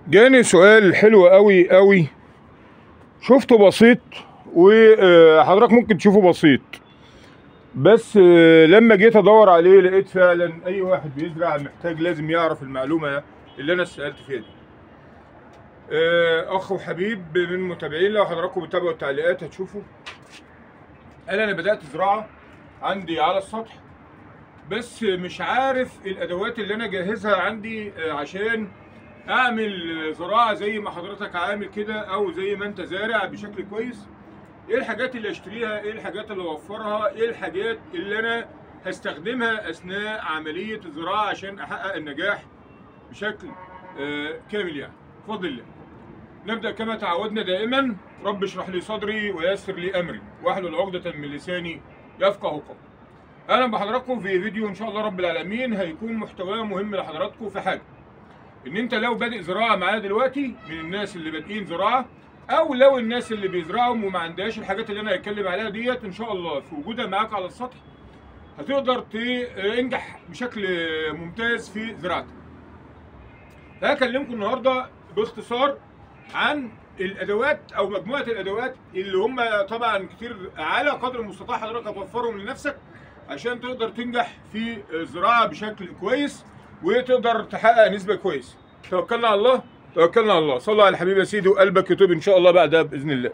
جاني سؤال حلو قوي قوي شفته بسيط وحضرتك ممكن تشوفه بسيط بس آه، لما جيت ادور عليه لقيت فعلا اي واحد بيزرع محتاج لازم يعرف المعلومه اللي انا سالت فيها دي آه، اخ وحبيب من المتابعين لو حضراتكم بتتابعوا التعليقات هتشوفوا قال انا بدات زراعه عندي على السطح بس مش عارف الادوات اللي انا جاهزها عندي آه، عشان اعمل زراعه زي ما حضرتك عامل كده او زي ما انت زارع بشكل كويس ايه الحاجات اللي اشتريها ايه الحاجات اللي اوفرها ايه الحاجات اللي انا هستخدمها اثناء عمليه الزراعه عشان احقق النجاح بشكل آه، كامل يعني بفضل الله نبدا كما تعودنا دائما رب اشرح لي صدري ويسر لي امري واحلل عقده من لساني يفقه قولي اهلا بحضراتكم في فيديو ان شاء الله رب العالمين هيكون محتواه مهم لحضراتكم في حاجه ان انت لو بادئ زراعه معايا دلوقتي من الناس اللي بادئين زراعه او لو الناس اللي بيزرعوا وما عندهاش الحاجات اللي انا هتكلم عليها ديت ان شاء الله في وجودها معاك على السطح هتقدر تنجح بشكل ممتاز في زراعتك. هكلمكم النهارده باختصار عن الادوات او مجموعه الادوات اللي هم طبعا كتير على قدر المستطاع حضرتك هتوفرهم لنفسك عشان تقدر تنجح في الزراعه بشكل كويس وتقدر تحقق نسبه كويسه. توكلنا على الله توكلنا على الله صلى على الحبيب يا سيدي وقلبك يطيب ان شاء الله بعدها باذن الله.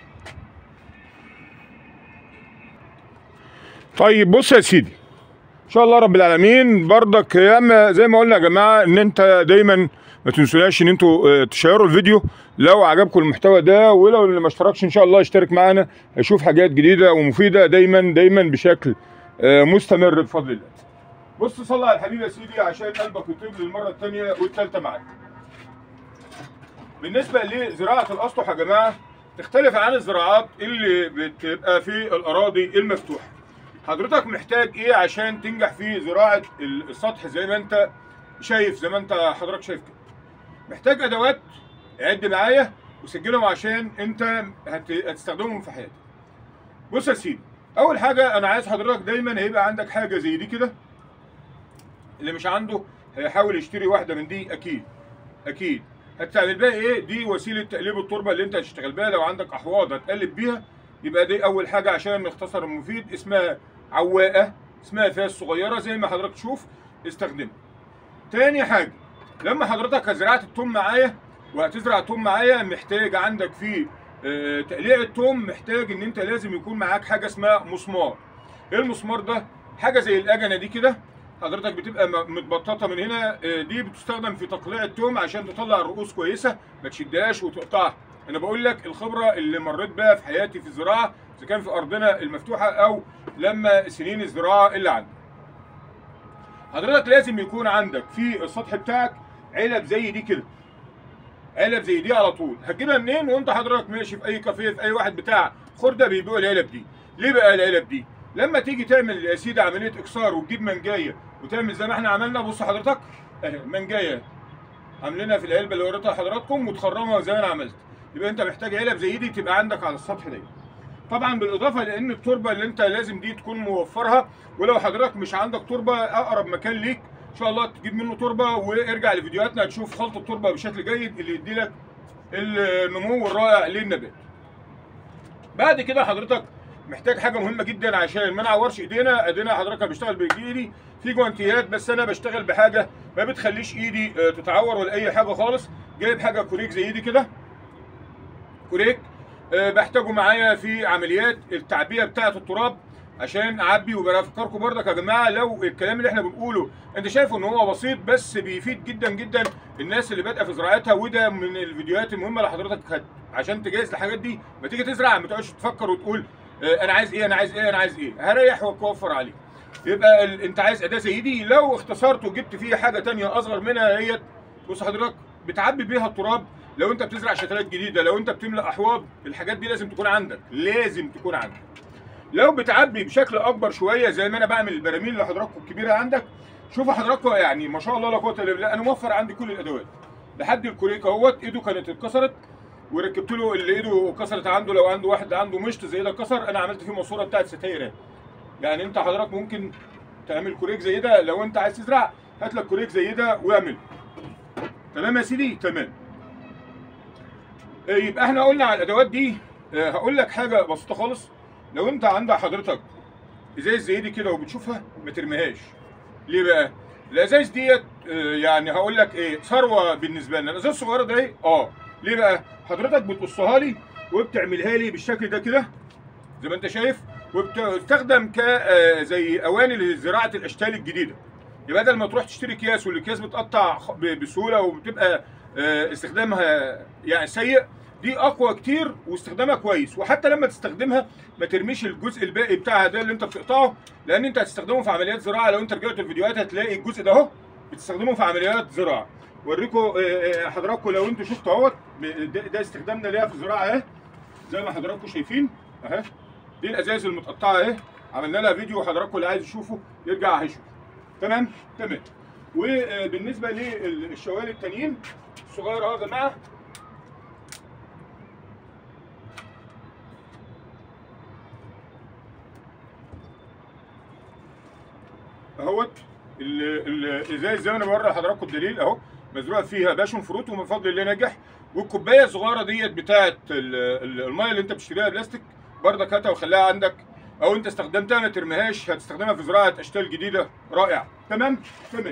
طيب بص يا سيدي ان شاء الله رب العالمين برضك يا اما زي ما قلنا يا جماعه ان انت دايما ما تنسوناش ان انتوا آه، تشيروا الفيديو لو عجبكم المحتوى ده ولو اللي ما اشتركش ان شاء الله يشترك معانا هيشوف حاجات جديده ومفيده دايما دايما بشكل آه، مستمر بفضل الله. بص صلى على الحبيب يا سيدي عشان قلبك يطيب للمره الثانيه والثالثه معاك. بالنسبه لزراعه الاسطح يا جماعه تختلف عن الزراعات اللي بتبقى في الاراضي المفتوحه. حضرتك محتاج ايه عشان تنجح في زراعه السطح زي ما انت شايف زي ما انت حضرتك شايف كده. محتاج ادوات عد معايا وسجلهم عشان انت هت- هتستخدمهم في حياتك. بص يا سيدي اول حاجه انا عايز حضرتك دايما هيبقى عندك حاجه زي دي كده اللي مش عنده هيحاول يشتري واحده من دي اكيد اكيد هتعمل بيها ايه دي وسيله تقليب التربه اللي انت هتشتغل بيها لو عندك احواض هتقلب بيها يبقى دي اول حاجه عشان نختصر المفيد اسمها عواقه اسمها فاس صغيره زي ما حضرتك تشوف استخدمها تاني حاجه لما حضرتك زرعت التوم معايا وهتزرع توم معايا محتاج عندك في آه، تقليع التوم محتاج ان انت لازم يكون معاك حاجه اسمها مسمار ايه المسمار ده حاجه زي الاجنه دي كده حضرتك بتبقى م- متبططه من هنا آه، دي بتستخدم في تقليع التوم عشان تطلع الرؤوس كويسه ما تشدهاش وتقطعها انا بقول لك الخبره اللي مريت بيها في حياتي في الزراعه اذا كان في ارضنا المفتوحه او لما سنين الزراعه اللي عندي حضرتك لازم يكون عندك في السطح بتاعك علب زي دي كده علب زي دي على طول هتجيبها منين وانت حضرتك ماشي في اي كافيه في اي واحد بتاع خرده بيبيعوا العلب دي ليه بقى العلب دي لما تيجي تعمل يا سيدي عمليه اكسار وتجيب منجايه وتعمل زي ما احنا عملنا بص حضرتك اهي منجايه عاملينها في العلبه اللي وريتها لحضراتكم وتخرمها زي ما انا عملت يبقى انت محتاج علب زي دي تبقى عندك على السطح ده طبعا بالاضافه لان التربه اللي انت لازم دي تكون موفرها ولو حضرتك مش عندك تربه اقرب مكان ليك ان شاء الله تجيب منه تربه وارجع لفيديوهاتنا هتشوف خلط التربه بشكل جيد اللي يدي لك النمو الرائع للنبات بعد كده حضرتك محتاج حاجه مهمه جدا عشان ما نعورش ايدينا ايدينا حضرتك بشتغل بايدي في جوانتيات بس انا بشتغل بحاجه ما بتخليش ايدي آه، تتعور ولا اي حاجه خالص جايب حاجه كوريك زي دي كده كوريك آه، بحتاجه معايا في عمليات التعبئه بتاعه التراب عشان اعبي وبفكركم برضك يا جماعه لو الكلام اللي احنا بنقوله انت شايفه ان هو بسيط بس بيفيد جدا جدا الناس اللي بادئه في زراعتها وده من الفيديوهات المهمه لحضرتك هت- عشان تجهز الحاجات دي ما تيجي تزرع ما تقعدش تفكر وتقول آه، انا عايز ايه انا عايز ايه انا عايز ايه هريح واوفر عليك يبقى ال... انت عايز اداه زي دي لو اختصرت وجبت فيها حاجه تانية اصغر منها هي بص حضرتك بتعبي بيها التراب لو انت بتزرع شتلات جديده لو انت بتملى احواض الحاجات دي لازم تكون عندك لازم تكون عندك لو بتعبي بشكل اكبر شويه زي ما انا بعمل البراميل اللي حضراتكم الكبيره عندك شوفوا حضراتكم يعني ما شاء الله لا قوه الا بالله انا موفر عندي كل الادوات لحد الكوريك اهوت ايده كانت اتكسرت وركبت له اللي ايده اتكسرت عنده لو عنده واحد عنده مشط زي ده اتكسر انا عملت فيه ماسوره بتاعت ستاير يعني انت حضرتك ممكن تعمل كوريك زي ده لو انت عايز تزرع هات لك كوريك زي ده واعمل تمام يا سيدي تمام آه، يبقى احنا قلنا على الادوات دي آه، هقول لك حاجه بسيطه خالص لو انت عند حضرتك ازايز زي دي كده وبتشوفها ما ترميهاش ليه بقى الازايز ديت آه، يعني هقول لك ايه ثروه بالنسبه لنا الازايز الصغيره ده ايه اه ليه بقى حضرتك بتقصها لي وبتعملها لي بالشكل ده كده زي ما انت شايف وبتستخدم ك آه، زي اواني لزراعه الاشكال الجديده يبقى بدل ما تروح تشتري اكياس والاكياس بتقطع خ- ب- بسهوله وبتبقى آه، استخدامها يعني سيء دي اقوى كتير واستخدامها كويس وحتى لما تستخدمها ما ترميش الجزء الباقي بتاعها ده اللي انت بتقطعه لان انت هتستخدمه في عمليات زراعه لو انت رجعت الفيديوهات هتلاقي الجزء ده اهو بتستخدمه في عمليات زراعه اوريكم حضراتكم لو انتوا شفتوا اهوت ب- ده ده استخدامنا ليها في الزراعه اهي زي ما حضراتكم شايفين اهي دي الازايز المتقطعه اهي عملنا لها فيديو حضراتكم اللي عايز يشوفه يرجع هيشوف تمام تمام وبالنسبه للشوال التانيين الصغير اهو يا جماعه اهوت ال- ال- الازايز زي ما انا بوري لحضراتكم الدليل اهو مزروع فيها باشون فروت ومن فضل الله نجح والكوبايه الصغيره ديت بتاعه ال- ال- الميه اللي انت بتشتريها بلاستيك برضك هاتها وخليها عندك او انت استخدمتها ما ترميهاش هتستخدمها في زراعه اشكال جديده رائعه تمام تمام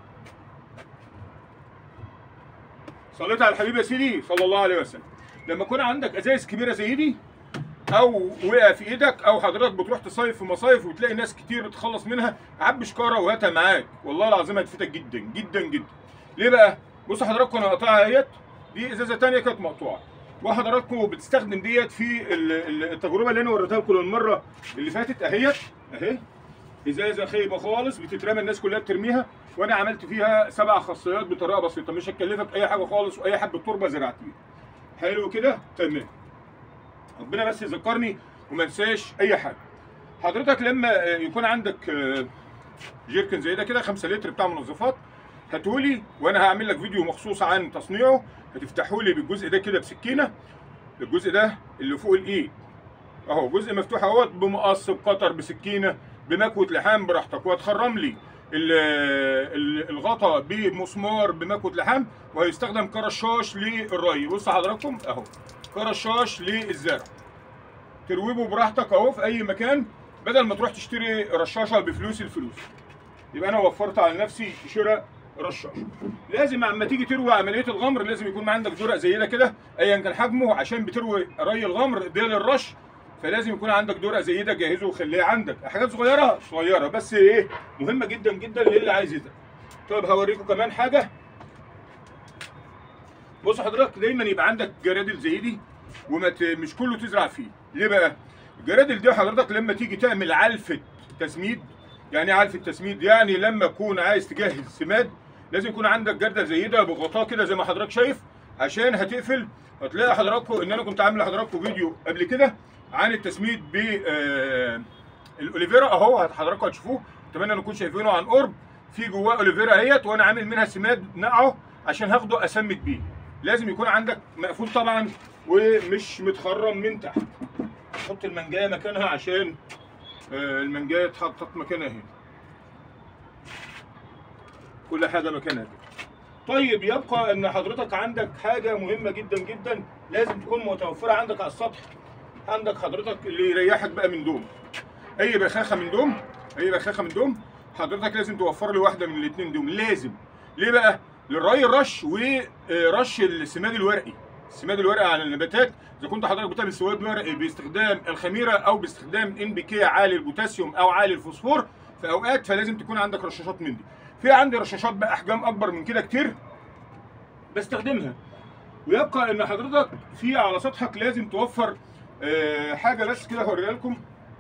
صليت على الحبيب يا سيدي صلى الله عليه وسلم لما يكون عندك ازايز كبيره زي دي او وقع في ايدك او حضرتك بتروح تصيف في مصايف وتلاقي ناس كتير بتخلص منها عبي شكاره وهاتها معاك والله العظيم هتفيدك جدا جدا جدا ليه بقى بصوا حضراتكم انا قاطعها اهيت دي ازازه تانية كانت مقطوعه وحضراتكم بتستخدم ديت في ال- ال- التجربه اللي انا وريتها لكم المره اللي فاتت اهيت اهي ازازه خايبه خالص بتترمى الناس كلها بترميها وانا عملت فيها سبع خاصيات بطريقه بسيطه مش هتكلفك اي حاجه خالص واي حبه تربه زرعتيها حلو كده تمام ربنا بس يذكرني وما انساش اي حاجه حضرتك لما آه، يكون عندك آه، جيركن زي ده كده 5 لتر بتاع منظفات هاتولي وانا هعمل لك فيديو مخصوص عن تصنيعه هتفتحوا لي بالجزء ده كده بسكينه الجزء ده اللي فوق الايد اهو جزء مفتوح اهوت بمقص بقطر بسكينه بمكوه لحام براحتك وهتخرم لي ال- ال- الغطا بمسمار بمكوه لحام وهيستخدم كرشاش للري بص حضراتكم اهو كرشاش للزرع ترويبه براحتك اهو في اي مكان بدل ما تروح تشتري رشاشه بفلوس الفلوس يبقى انا وفرت على نفسي شراء رشاش لازم اما تيجي تروي عمليه الغمر لازم يكون عندك جرأة زي ده كده ايا كان حجمه عشان بتروي ري الغمر ده للرش فلازم يكون عندك درع زي ده جهزه وخليه عندك حاجات صغيره صغيره بس ايه مهمه جدا جدا للي عايز يزرع طيب هوريكم كمان حاجه بص حضرتك دايما يبقى عندك جرادل زي دي وما ت... مش كله تزرع فيه ليه بقى الجرادل دي حضرتك لما تيجي تعمل علفه تسميد يعني ايه علفه تسميد يعني لما تكون عايز تجهز سماد لازم يكون عندك جردل زي ده بغطاء كده زي ما حضرتك شايف عشان هتقفل هتلاقي حضراتكم ان انا كنت عامل لحضراتكم فيديو قبل كده عن التسميد ب آه، الاوليفيرا اهو حضراتكم هتشوفوه اتمنى ان تكونوا شايفينه عن قرب في جواه اوليفيرا اهيت وانا عامل منها سماد نقعه عشان هاخده اسمد بيه لازم يكون عندك مقفول طبعا ومش متخرم من تحت حط المنجايه مكانها عشان آه، المنجايه اتحطت مكانها هنا كل حاجه مكانها كده طيب يبقى ان حضرتك عندك حاجه مهمه جدا جدا لازم تكون متوفره عندك على السطح عندك حضرتك اللي يريحك بقى من دوم اي بخاخه من دوم اي بخاخه من دوم حضرتك لازم توفر لي واحده من الاثنين دوم لازم ليه بقى للري الرش ورش السماد الورقي السماد الورقي على النباتات اذا كنت حضرتك بتعمل سواد ورقي باستخدام الخميره او باستخدام ان بي كي عالي البوتاسيوم او عالي الفوسفور في اوقات فلازم تكون عندك رشاشات من دي في عندي رشاشات بقى احجام اكبر من كده كتير بستخدمها ويبقى ان حضرتك في على سطحك لازم توفر آه، حاجه بس كده هوريها لكم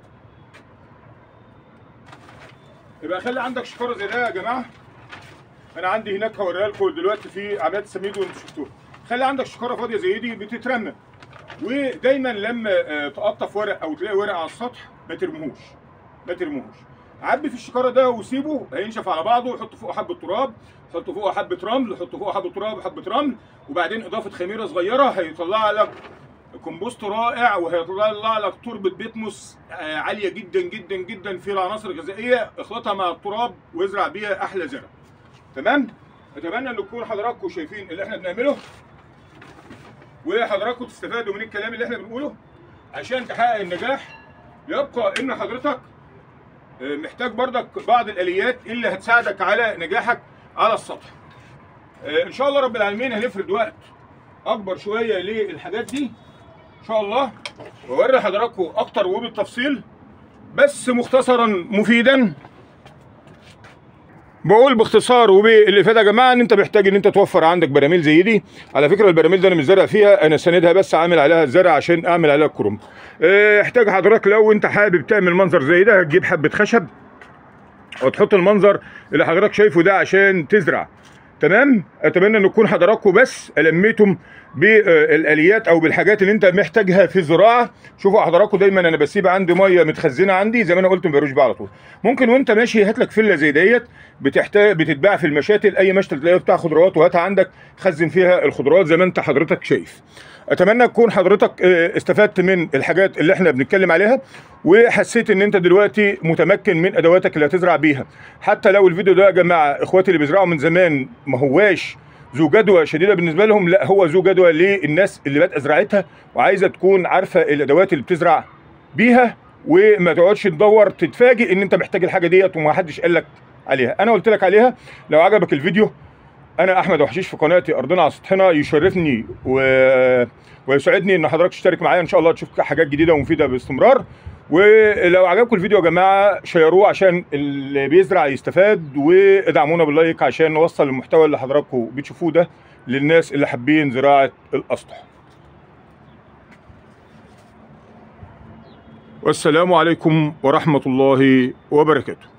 يبقى خلي عندك شكاره زي ده يا جماعه انا عندي هناك هوريها لكم دلوقتي في عمليات السميد وانتوا شفتوها خلي عندك شكاره فاضيه زي دي بتترمى ودايما لما آه، تقطف ورق او تلاقي ورق على السطح ما ترموهوش ما ترموهوش عبي في الشكاره ده وسيبه هينشف على بعضه حط فوقه حبه تراب حط فوقه حبه رمل حط فوقه حبه تراب وحبه رمل وبعدين اضافه خميره صغيره هيطلع لك كومبوست رائع وهيطلع لك تربه بيتموس آه، عاليه جدا جدا جدا في العناصر الغذائيه اخلطها مع التراب وازرع بيها احلى زرع تمام اتمنى ان تكونوا حضراتكم شايفين اللي احنا بنعمله وحضراتكم تستفادوا من الكلام اللي احنا بنقوله عشان تحقق النجاح يبقى ان حضرتك آه، محتاج برضك بعض الاليات اللي هتساعدك على نجاحك على السطح آه، ان شاء الله رب العالمين هنفرد وقت اكبر شويه للحاجات دي ان شاء الله واوري حضراتكم اكتر وبالتفصيل بس مختصرا مفيدا بقول باختصار وبالافاده يا جماعه ان انت محتاج ان انت توفر عندك براميل زي دي على فكره البراميل ده انا مش زارع فيها انا ساندها بس عامل عليها الزرع عشان اعمل عليها الكرم اه، احتاج حضرتك لو انت حابب تعمل منظر زي ده هتجيب حبه خشب وتحط المنظر اللي حضرتك شايفه ده عشان تزرع تمام اتمنى ان تكون حضراتكم بس لميتم بالاليات او بالحاجات اللي انت محتاجها في الزراعه شوفوا حضراتكم دايما انا بسيب عندي ميه متخزنه عندي زي ما انا قلت ما بروش بيها على طول ممكن وانت ماشي هات لك فله زي ديت بتحتاج بتتباع في المشاتل اي مشتل تلاقيه بتاع خضروات وهاتها عندك خزن فيها الخضروات زي ما انت حضرتك شايف اتمنى تكون حضرتك اه، استفدت من الحاجات اللي احنا بنتكلم عليها وحسيت ان انت دلوقتي متمكن من ادواتك اللي هتزرع بيها حتى لو الفيديو ده يا جماعه اخواتي اللي بيزرعوا من زمان ما هواش ذو جدوى شديده بالنسبه لهم لا هو ذو جدوى للناس اللي بادئه زراعتها وعايزه تكون عارفه الادوات اللي بتزرع بيها وما تقعدش تدور تتفاجئ ان انت محتاج الحاجه ديت وما حدش قال لك عليها انا قلت لك عليها لو عجبك الفيديو انا احمد وحشيش في قناتي ارضنا على سطحنا يشرفني و... ويسعدني ان حضرتك تشترك معايا ان شاء الله تشوف حاجات جديده ومفيده باستمرار ولو عجبكم الفيديو يا جماعه شيروه عشان اللي بيزرع يستفاد وادعمونا باللايك عشان نوصل المحتوى اللي حضراتكم بتشوفوه ده للناس اللي حابين زراعه الاسطح والسلام عليكم ورحمه الله وبركاته